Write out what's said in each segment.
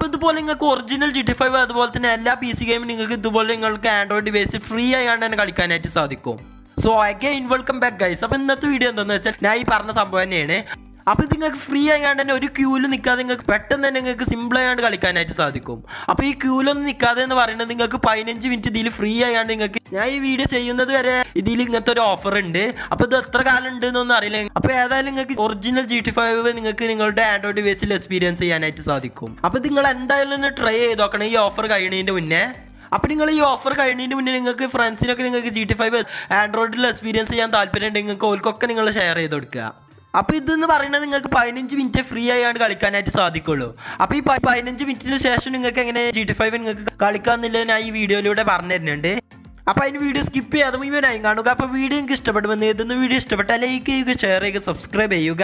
അപ്പോൾ ഇതുപോലെ നിങ്ങൾക്ക് ഒറിജിനൽ ജി ടി ഫൈവ് അതുപോലെ തന്നെ എല്ലാ പി സി ഗെയിമും നിങ്ങൾക്ക് ഇതുപോലെ നിങ്ങൾക്ക് ആൻഡ്രോയിഡ് ഡിവൈസ് ഫ്രീ ആയാണ്ട് തന്നെ കളിക്കാനായിട്ട് സാധിക്കും so again welcome back guys അപ്പോൾ ഇന്നത്തെ വീഡിയോ എന്താണെന്ന് വെച്ചാൽ ഞാൻ ഈ പറഞ്ഞ സംഭവം തന്നെയാണ് അപ്പോൾ ഇത് നിങ്ങൾക്ക് ഫ്രീ ആയാണ്ട് തന്നെ ഒരു ക്യൂവിൽ നിൽക്കാതെ നിങ്ങൾക്ക് പെട്ടെന്ന് തന്നെ നിങ്ങൾക്ക് സിമ്പിൾ ആയാണ്ട് കളിക്കാനായിട്ട് സാധിക്കും അപ്പോൾ ഈ ക്യൂവിലൊന്നും നിൽക്കാതെ എന്ന് പറയുന്നത് നിങ്ങൾക്ക് പതിനഞ്ച് മിനിറ്റ് ഇതിൽ ഫ്രീ ആയാണ്ട് നിങ്ങൾക്ക് ഞാൻ ഈ വീഡിയോ ചെയ്യുന്നത് വരെ ഇതിൽ ഇങ്ങനത്തെ ഒരു ഓഫർ ഉണ്ട് അപ്പോൾ ഇത് എത്ര കാലം ഉണ്ട് എന്നൊന്നും അറിയില്ല അപ്പോൾ ഏതായാലും നിങ്ങൾക്ക് ഒറിജിനൽ ജി ടി ഫൈവ് നിങ്ങൾക്ക് നിങ്ങളുടെ ആൻഡ്രോയിഡ് ഡിവൈസിൽ എക്സ്പീരിയൻസ് ചെയ്യാനായിട്ട് സാധിക്കും അപ്പോൾ നിങ്ങൾ എന്തായാലും ഒന്ന് ട്രൈ ചെയ്ത് നോക്കണം ഈ ഓഫർ കഴിയുന്നതിൻ്റെ മുന്നേ അപ്പോൾ നിങ്ങൾ ഈ ഓഫർ കഴിയുന്നതിന് മുന്നേ നിങ്ങൾക്ക് ഫ്രണ്ട്സിനൊക്കെ നിങ്ങൾക്ക് ജി ടി ഫൈവ് ആൻഡ്രോയിഡിൽ എക്സ്പീരിയൻസ് ചെയ്യാൻ താല്പര്യം ഉണ്ടെങ്കിൽ നിങ്ങൾക്ക് ഓൽക്കൊക്കെ നിങ്ങൾ ഷെയർ ചെയ്ത് കൊടുക്കുക അപ്പോൾ ഇതെന്ന് പറയുന്നത് നിങ്ങൾക്ക് പതിനഞ്ച് മിനിറ്റ് ഫ്രീ ആയാണ് കളിക്കാനായിട്ട് സാധിക്കുള്ളൂ അപ്പോൾ ഈ പ- പതിനഞ്ച് മിനിറ്റിന് ശേഷം നിങ്ങൾക്ക് എങ്ങനെ ജി ടി ഫൈവ് നിങ്ങൾക്ക് കളിക്കാമെന്നുള്ളത് ഞാൻ ഈ വീഡിയോയിലൂടെ പറഞ്ഞു തരുന്നുണ്ട് അപ്പോൾ അതിന് വീഡിയോ സ്കിപ്പ് ചെയ്യാതെ മുഴുവനായി കാണുക അപ്പോൾ വീഡിയോ നിങ്ങൾക്ക് ഇഷ്ടപ്പെടുമെന്ന് ഏതൊന്നും വീഡിയോ ഇഷ്ടപ്പെട്ടാൽ ലൈക്ക് ചെയ്യുക ഷെയർ ചെയ്യുക സബ്സ്ക്രൈബ് ചെയ്യുക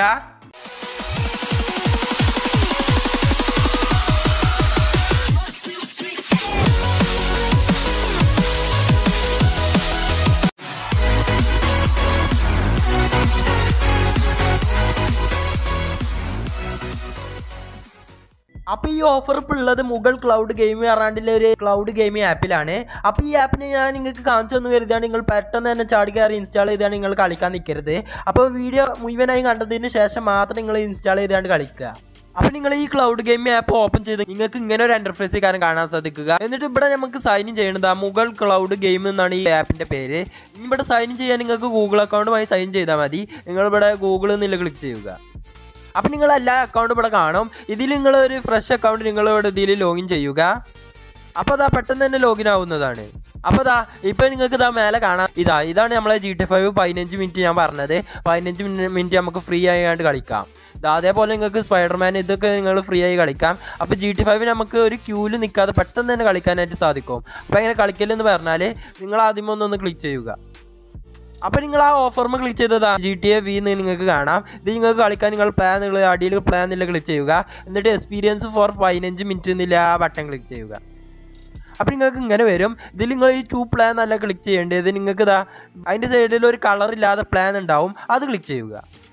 അപ്പോൾ ഈ ഓഫർ ഇപ്പോൾ ഉള്ളത് മുഗൾ ക്ലൗഡ് ഗെയിം പറഞ്ഞാണ്ടിലെ ഒരു ക്ലൗഡ് ഗെയിമിംഗ് ആപ്പിലാണ് അപ്പോൾ ഈ ആപ്പിനെ ഞാൻ നിങ്ങൾക്ക് കാണിച്ചു തന്നു കരുതിയാണ് നിങ്ങൾ പെട്ടെന്ന് തന്നെ ചാടി കയറി ഇൻസ്റ്റാൾ ചെയ്താണ് നിങ്ങൾ കളിക്കാൻ നിൽക്കരുത് അപ്പോൾ വീഡിയോ മുഴുവനായി കണ്ടതിന് ശേഷം മാത്രം നിങ്ങൾ ഇൻസ്റ്റാൾ ചെയ്താണ്ട് കളിക്കുക അപ്പോൾ നിങ്ങൾ ഈ ക്ലൗഡ് ഗെയിമിംഗ് ആപ്പ് ഓപ്പൺ ചെയ്ത് നിങ്ങൾക്ക് ഇങ്ങനെ ഒരു ഇന്റർഫേസ് കാര്യം കാണാൻ സാധിക്കുക എന്നിട്ട് ഇവിടെ നമുക്ക് സൈൻ ഇൻ ചെയ്യേണ്ടത് ആ മുഗൾ ക്ലൗഡ് ഗെയിം എന്നാണ് ഈ ആപ്പിന്റെ പേര് ഇനി ഇവിടെ സൈൻ ഇൻ ചെയ്യാൻ നിങ്ങൾക്ക് ഗൂഗിൾ അക്കൗണ്ടുമായി സൈൻ ചെയ്താൽ മതി നിങ്ങൾ ഇവിടെ ഗൂഗിൾ എന്നില്ല ക്ലിക്ക് ചെയ്യുക അപ്പം നിങ്ങൾ എല്ലാ അക്കൗണ്ടും ഇവിടെ കാണും ഇതിൽ നിങ്ങൾ ഒരു ഫ്രഷ് അക്കൗണ്ട് നിങ്ങൾ ഇവിടെ ഇതിൽ ലോഗിൻ ചെയ്യുക അപ്പോൾ അതാ പെട്ടെന്ന് തന്നെ ലോഗിൻ ആവുന്നതാണ് അപ്പോൾ അതാ ഇപ്പം നിങ്ങൾക്ക് ഇതാ മേലെ കാണാം ഇതാ ഇതാണ് നമ്മളെ ജി ടി ഫൈവ് പതിനഞ്ച് മിനിറ്റ് ഞാൻ പറഞ്ഞത് പതിനഞ്ച് മിനിറ്റ് നമുക്ക് ഫ്രീ ആയിട്ട് കളിക്കാം ഇതാ അതേപോലെ നിങ്ങൾക്ക് സ്പൈഡർമാൻ ഇതൊക്കെ നിങ്ങൾ ഫ്രീ ആയി കളിക്കാം അപ്പോൾ ജി ടി ഫൈവ് നമുക്ക് ഒരു ക്യൂവിൽ നിൽക്കാതെ പെട്ടെന്ന് തന്നെ കളിക്കാനായിട്ട് സാധിക്കും അപ്പോൾ എങ്ങനെ കളിക്കലെന്ന് പറഞ്ഞാൽ നിങ്ങൾ ആദ്യം ഒന്നൊന്ന് ക്ലിക്ക് ചെയ്യുക അപ്പോൾ നിങ്ങൾ ആ ഓഫർമ ക്ലിക്ക് ചെയ്തതാ ജി ടി എ വി എന്ന് നിങ്ങൾക്ക് കാണാം ഇത് നിങ്ങൾക്ക് കളിക്കാൻ നിങ്ങൾ പ്ലാൻ നിങ്ങൾ അടിയിൽ പ്ലാൻ എന്നില്ല ക്ലിക്ക് ചെയ്യുക എന്നിട്ട് എക്സ്പീരിയൻസ് ഫോർ പതിനഞ്ച് മിനിറ്റ് എന്നില്ല ആ ബട്ടൺ ക്ലിക്ക് ചെയ്യുക അപ്പോൾ നിങ്ങൾക്ക് ഇങ്ങനെ വരും ഇതിൽ നിങ്ങൾ ഈ ടു പ്ലാൻ നല്ല ക്ലിക്ക് ചെയ്യേണ്ടത് ഇത് നിങ്ങൾക്ക് ഇതാ അതിൻ്റെ സൈഡിൽ ഒരു കളർ ഇല്ലാതെ പ്ലാൻ ഉണ്ടാവും അത് ക്ലിക്ക് ചെയ്യുക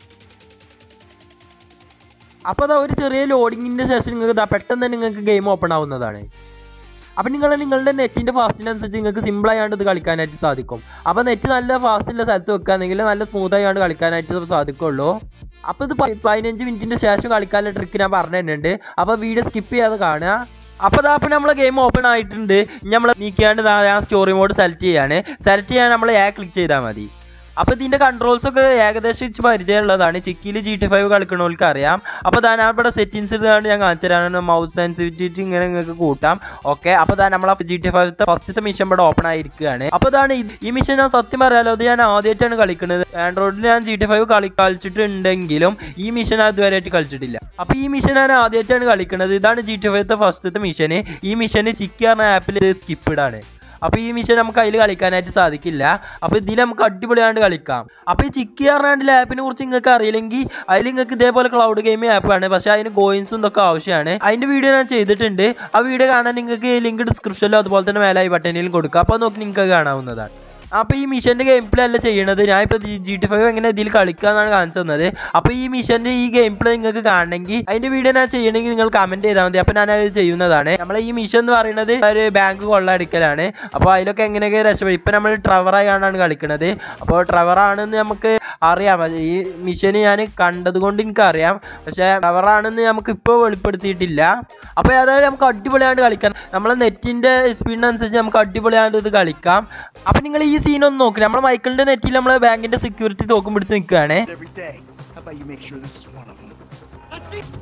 അപ്പോൾ അതാ ഒരു ചെറിയ ലോഡിങ്ങിൻ്റെ ശേഷം നിങ്ങൾക്ക് ഇതാ പെട്ടെന്ന് തന്നെ നിങ്ങൾക്ക് ഗെയിം ഓപ്പൺ ആവുന്നതാണ് അപ്പം നിങ്ങൾ നിങ്ങളുടെ നെറ്റിൻ്റെ ഫാസ്റ്റിനനുസരിച്ച് നിങ്ങൾക്ക് സിമ്പിൾ ആയാണ്ട് ഇത് കളിക്കാനായിട്ട് സാധിക്കും അപ്പോൾ നെറ്റ് നല്ല ഫാസ്റ്റുള്ള സ്ഥലത്ത് വെക്കുകയാണെങ്കിൽ നല്ല സ്മൂത്ത് ആയാണ്ട് കളിക്കാനായിട്ട് സാധിക്കുള്ളൂ അപ്പോൾ ഇത് പ- പതിനഞ്ച് മിനിറ്റിൻ്റെ ശേഷം കളിക്കാനുള്ള ട്രിക്ക് ഞാൻ പറഞ്ഞു തരുന്നുണ്ട് അപ്പോൾ വീഡിയോ സ്കിപ്പ് ചെയ്യാതെ കാണുക അപ്പോൾ ഇതാ അപ്പോൾ നമ്മളെ ഗെയിം ഓപ്പൺ ആയിട്ടുണ്ട് ഇനി നമ്മൾ നീക്കിയാണ്ട് ദാ ഞാൻ സ്റ്റോറി മോഡ് സെലക്ട് ചെയ്യാണ് സെലക്ട് ചെയ്യാൻ നമ്മൾ ഏ ക്ലിക്ക് ചെയ്താൽ മതി അപ്പോൾ ഇതിൻ്റെ കൺട്രോൾസ് ഒക്കെ ഏകദേശം ഇച്ച് പരിചയമുള്ളതാണ് ചിക്കിയിൽ ജി ടി ഫൈവ് കളിക്കണവർക്ക് അറിയാം അപ്പോൾ താൻ ഇവിടെ സെറ്റിങ്സ് ഇതാണ് ഞാൻ കാണിച്ചു തരാണ് മൗസ് സെൻസിറ്റിവിറ്റി ഇങ്ങനെ നിങ്ങൾക്ക് കൂട്ടാം ഓക്കെ അപ്പോൾ താൻ നമ്മളെ ജി ടി ഫൈവ് ഫസ്റ്റത്തെ മിഷൻ ഇവിടെ ഓപ്പൺ ആയിരിക്കുകയാണ് അപ്പോൾ ഇതാണ് ഇത്. ഈ മിഷൻ ഞാൻ സത്യം പറയാലോ അത് ഞാൻ ആദ്യമായിട്ടാണ് കളിക്കുന്നത് ആൻഡ്രോയിഡിൽ ഞാൻ ജി ടി ഫൈവ് കളി കളിച്ചിട്ടുണ്ടെങ്കിലും ഈ മിഷൻ ഞാൻ ഇതുവരെയായിട്ട് കളിച്ചിട്ടില്ല അപ്പോൾ ഈ മിഷൻ ഞാൻ ആദ്യമായിട്ടാണ് കളിക്കുന്നത് ഇതാണ് ജി ടി ഫൈവത്തെ ഫസ്റ്റത്തെ മിഷന് ഈ മിഷന് ചിക്കി പറഞ്ഞ ആപ്പിൽ സ്കിപ്പിഡാണ് അപ്പോൾ ഈ മിഷൻ നമുക്ക് അതിൽ കളിക്കാനായിട്ട് സാധിക്കില്ല അപ്പോൾ ഇതിൽ നമുക്ക് അടിപൊളിയായിട്ട് കളിക്കാം അപ്പോൾ ഈ ചിക്കി പറഞ്ഞാണ്ട് ആപ്പിനെ കുറിച്ച് നിങ്ങൾക്ക് അറിയില്ലെങ്കിൽ അതിൽ നിങ്ങൾക്ക് ഇതേപോലെ ക്ലൗഡ് ഗെയിമിംഗ് ആപ്പാണ് പക്ഷേ അതിന് കോയിൻസും ഇതൊക്കെ ആവശ്യമാണ് അതിൻ്റെ വീഡിയോ ഞാൻ ചെയ്തിട്ടുണ്ട് ആ വീഡിയോ കാണാൻ നിങ്ങൾക്ക് ലിങ്ക് ഡിസ്ക്രിപ്ഷനിലോ അതുപോലെ തന്നെ മേലായി ബട്ടണിലും കൊടുക്കുക അപ്പോൾ നോക്കി നിങ്ങൾക്ക് കാണാവുന്നതാണ് അപ്പോൾ ഈ മിഷൻ്റെ ഗെയിം പ്ലേ അല്ല ചെയ്യണത് ഞാൻ ഇപ്പോൾ ജി ടി ഫൈവ് എങ്ങനെ ഇതിൽ കളിക്കുക എന്നാണ് കാണിച്ചു തന്നത് അപ്പോൾ ഈ മിഷൻ്റെ ഈ ഗെയിം പ്ലേ നിങ്ങൾക്ക് കാണണമെങ്കിൽ അതിൻ്റെ വീഡിയോ ഞാൻ ചെയ്യണമെങ്കിൽ നിങ്ങൾ കമൻറ്റ് ചെയ്താൽ മതി അപ്പോൾ ഞാൻ അത് ചെയ്യുന്നതാണ് നമ്മളെ ഈ മിഷൻ എന്ന് പറയുന്നത് ഒരു ബാങ്ക് കൊള്ളടിക്കലാണ് അപ്പോൾ അതിലൊക്കെ എങ്ങനെയൊക്കെ രക്ഷപ്പെടും ഇപ്പോൾ നമ്മൾ ട്രവറായാണ് കളിക്കുന്നത് അപ്പോൾ ട്രവറാണെന്ന് നമുക്ക് അറിയാം അത് ഈ മിഷന് ഞാൻ കണ്ടത് കൊണ്ട് എനിക്കറിയാം പക്ഷേ ട്രവറാണെന്ന് നമുക്ക് ഇപ്പോൾ വെളിപ്പെടുത്തിയിട്ടില്ല അപ്പോൾ ഏതായാലും നമുക്ക് അടിപൊളിയായിട്ട് കളിക്കാം നമ്മളെ നെറ്റിൻ്റെ സ്പീഡിനനുസരിച്ച് നമുക്ക് അടിപൊളിയായിട്ട് ഇത് കളിക്കാം അപ്പം നിങ്ങൾ ഈ സീൻ ഒന്ന് നോക്കി നമ്മുടെ മൈക്കിളിൻ്റെ നെറ്റിൽ നമ്മളെ ബാങ്കിൻ്റെ സെക്യൂരിറ്റി തോക്കും പിടിച്ച് നിൽക്കുകയാണ് every day. How about you make sure this is one of them?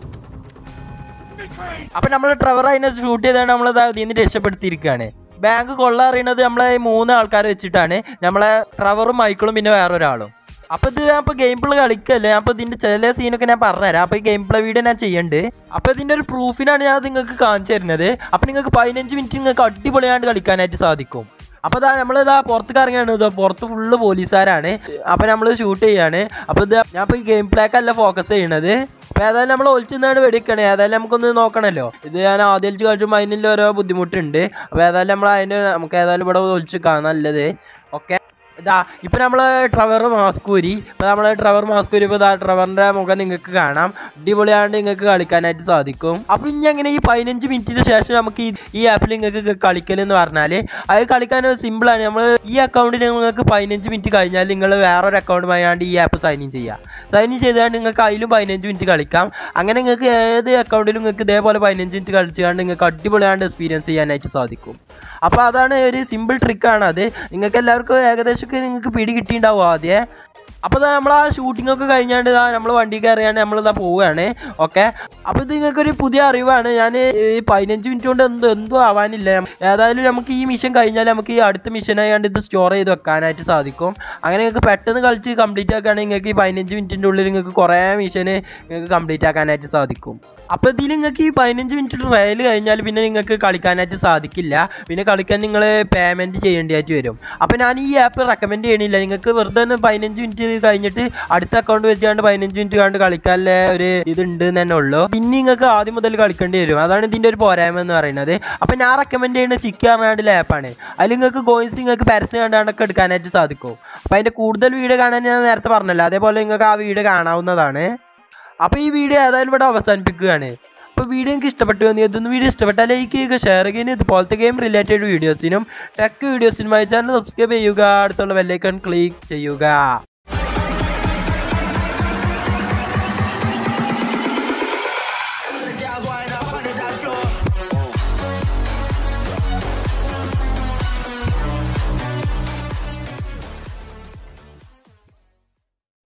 അപ്പം നമ്മൾ ട്രവർ അതിനെ ഷൂട്ട് ചെയ്താണ് നമ്മൾ ഇതിൽ നിന്ന് രക്ഷപ്പെടുത്തിയിരിക്കുകയാണ് ബാങ്ക് കൊള്ള അറിയണത് നമ്മളെ ഈ മൂന്ന് ആൾക്കാർ വെച്ചിട്ടാണ് നമ്മളെ ട്രവറും മൈക്കിളും പിന്നെ വേറൊരാളും അപ്പോൾ ഇത് ഞാൻ ഇപ്പോൾ ഗെയിം പ്ലേ കളിക്കല്ലേ അപ്പോൾ ഇതിൻ്റെ ചില സീനൊക്കെ ഞാൻ പറഞ്ഞുതരാം അപ്പോൾ ഈ ഗെയിം പ്ലേ വീഡിയോ ഞാൻ ചെയ്യുന്നുണ്ട് അപ്പോൾ ഇതിൻ്റെ ഒരു പ്രൂഫിനാണ് ഞാൻ നിങ്ങൾക്ക് കാണിച്ചു തരുന്നത് അപ്പോൾ നിങ്ങൾക്ക് പതിനഞ്ച് മിനിറ്റ് നിങ്ങൾക്ക് അടിപൊളിയായിട്ട് കളിക്കാനായിട്ട് സാധിക്കും അപ്പോൾ ഇതാ നമ്മളിതാ പുറത്ത് ഇറങ്ങിയാണ് ഇതാ പുറത്ത് ഫുള്ള് പോലീസുകാരാണ് അപ്പോൾ നമ്മൾ ഷൂട്ട് ചെയ്യാണ് അപ്പോൾ ഇത് ഞാൻ ഇപ്പോൾ ഈ ഗെയിം പ്ലേക്കല്ല ഫോക്കസ് ചെയ്യണത് അപ്പോൾ ഏതായാലും നമ്മൾ ഒളിച്ചിന്നാണ് വെടിക്കണേ ഏതായാലും നമുക്കൊന്ന് നോക്കണമല്ലോ ഇത് ഞാൻ ആദ്യം ഒളിച്ച് കളിച്ചുമ്പോൾ അതിനുള്ള ഓരോ ബുദ്ധിമുട്ടുണ്ട് അപ്പോൾ ഏതായാലും നമ്മൾ അതിന് നമുക്ക് ഏതായാലും ഇവിടെ ഒളിച്ച് കാണാൻ നല്ലത് ഓക്കെ ഇതാ ഇപ്പം നമ്മൾ ട്രവർ മാസ്കൂരി ഇപ്പം നമ്മൾ ട്രവർ മാസ്കൂരി ഇപ്പോൾ ഇതാ ട്രവറിൻ്റെ മുഖം നിങ്ങൾക്ക് കാണാം അടിപൊളിയാണ്ട് നിങ്ങൾക്ക് കളിക്കാനായിട്ട് സാധിക്കും അപ്പം ഇനി അങ്ങനെ ഈ പതിനഞ്ച് മിനിറ്റിന് ശേഷം നമുക്ക് ഈ ഈ ആപ്പിൽ നിങ്ങൾക്ക് കളിക്കലെന്ന് പറഞ്ഞാൽ അത് കളിക്കാൻ സിമ്പിളാണ് നമ്മൾ ഈ അക്കൗണ്ടിൽ നിങ്ങൾക്ക് പതിനഞ്ച് മിനിറ്റ് കഴിഞ്ഞാൽ നിങ്ങൾ വേറൊരു അക്കൗണ്ടുമായാണ്ട് ഈ ആപ്പ് സൈൻ ഇൻ ചെയ്യുക സൈൻ ഇൻ ചെയ്താൽ നിങ്ങൾക്ക് അതിലും പതിനഞ്ച് മിനിറ്റ് കളിക്കാം അങ്ങനെ നിങ്ങൾക്ക് ഏത് അക്കൗണ്ടിലും നിങ്ങൾക്ക് ഇതേപോലെ പതിനഞ്ച് മിനിറ്റ് കളിച്ചുകൊണ്ട് നിങ്ങൾക്ക് അടിപൊളിയാണ്ട് എക്സ്പീരിയൻസ് ചെയ്യാനായിട്ട് സാധിക്കും അപ്പോൾ അതാണ് ഒരു സിമ്പിൾ ട്രിക്കാണ് അത് നിങ്ങൾക്ക് എല്ലാവർക്കും ഏകദേശമൊക്കെ നിങ്ങൾക്ക് പിടി കിട്ടിയിട്ടുണ്ടാവും ആദ്യം അപ്പോൾ ഇതാ നമ്മൾ ആ ഷൂട്ടിംഗ് ഒക്കെ കഴിഞ്ഞാണ്ട് ഇതാ നമ്മൾ വണ്ടി കയറിയാണ്ട് നമ്മളിതാ പോവുകയാണ് ഓക്കെ അപ്പോൾ ഇത് നിങ്ങൾക്കൊരു പുതിയ അറിവാണ് ഞാൻ ഈ പതിനഞ്ച് മിനിറ്റ് കൊണ്ട് എന്തോ എന്തോ ആവാനില്ല ഏതായാലും നമുക്ക് ഈ മിഷൻ കഴിഞ്ഞാൽ നമുക്ക് ഈ അടുത്ത മിഷനായാണ്ട് ഇത് സ്റ്റോർ ചെയ്ത് വെക്കാനായിട്ട് സാധിക്കും അങ്ങനെ നിങ്ങൾക്ക് പെട്ടെന്ന് കളിച്ച് കംപ്ലീറ്റ് ആക്കുകയാണെങ്കിൽ നിങ്ങൾക്ക് ഈ പതിനഞ്ച് മിനിറ്റിൻ്റെ ഉള്ളിൽ നിങ്ങൾക്ക് കുറേ മിഷന് നിങ്ങൾക്ക് കംപ്ലീറ്റ് ആക്കാനായിട്ട് സാധിക്കും അപ്പോൾ ഇതിൽ നിങ്ങൾക്ക് ഈ പതിനഞ്ച് മിനിറ്റ് ട്രയൽ കഴിഞ്ഞാൽ പിന്നെ നിങ്ങൾക്ക് കളിക്കാനായിട്ട് സാധിക്കില്ല പിന്നെ കളിക്കാൻ നിങ്ങൾ പേയ്മെൻറ്റ് ചെയ്യേണ്ടതായിട്ട് വരും അപ്പോൾ ഞാൻ ഈ ആപ്പ് റെക്കമെൻഡ് ചെയ്യണില്ല നിങ്ങൾക്ക് വെറുതെ ഒന്ന് പതിനഞ്ച് മിനിറ്റ് കഴിഞ്ഞിട്ട് അടുത്ത അക്കൗണ്ട് വെച്ചുകൊണ്ട് പതിനഞ്ച് മിനിറ്റ് കണ്ട് കളിക്കാനുള്ള ഒരു ഇതുണ്ട് എന്ന് തന്നെ ഉള്ളൂ പിന്നെ നിങ്ങൾക്ക് ആദ്യം മുതൽ കളിക്കേണ്ടി വരും അതാണ് ഇതിൻ്റെ ഒരു പോരായ്മ എന്ന് പറയുന്നത് അപ്പോൾ ഞാൻ റെക്കമെൻഡ് ചെയ്യുന്ന ചിക്കി പറഞ്ഞാണ്ട് ആപ്പാണ് അതിൽ നിങ്ങൾക്ക് കോയിൻസ് നിങ്ങൾക്ക് പരസ്യം കണ്ടാണ്ടൊക്കെ എടുക്കാനായിട്ട് സാധിക്കും അപ്പോൾ അതിൻ്റെ കൂടുതൽ വീഡിയോ കാണാൻ ഞാൻ നേരത്തെ പറഞ്ഞല്ലോ അതേപോലെ നിങ്ങൾക്ക് ആ വീഡിയോ കാണാവുന്നതാണ് അപ്പോൾ ഈ വീഡിയോ ഏതായാലും ഇവിടെ അവസാനിപ്പിക്കുകയാണ് അപ്പോൾ വീഡിയോ എനിക്ക് ഇഷ്ടപ്പെട്ടു എന്ന് ഇതൊന്ന് വീഡിയോ ഇഷ്ടപ്പെട്ടാൽ ലൈക്ക് ചെയ്യുക ഷെയർ ചെയ്യുക ഇതുപോലത്തെ ഗെയിം റിലേറ്റഡ് വീഡിയോസിനും ടെക് വീഡിയോസിനുമായി ചാനൽ സബ്സ്ക്രൈബ് ചെയ്യുക അടുത്തുള്ള ബെല്ലൈക്കൺ ക്ലിക്ക് ചെയ്യുക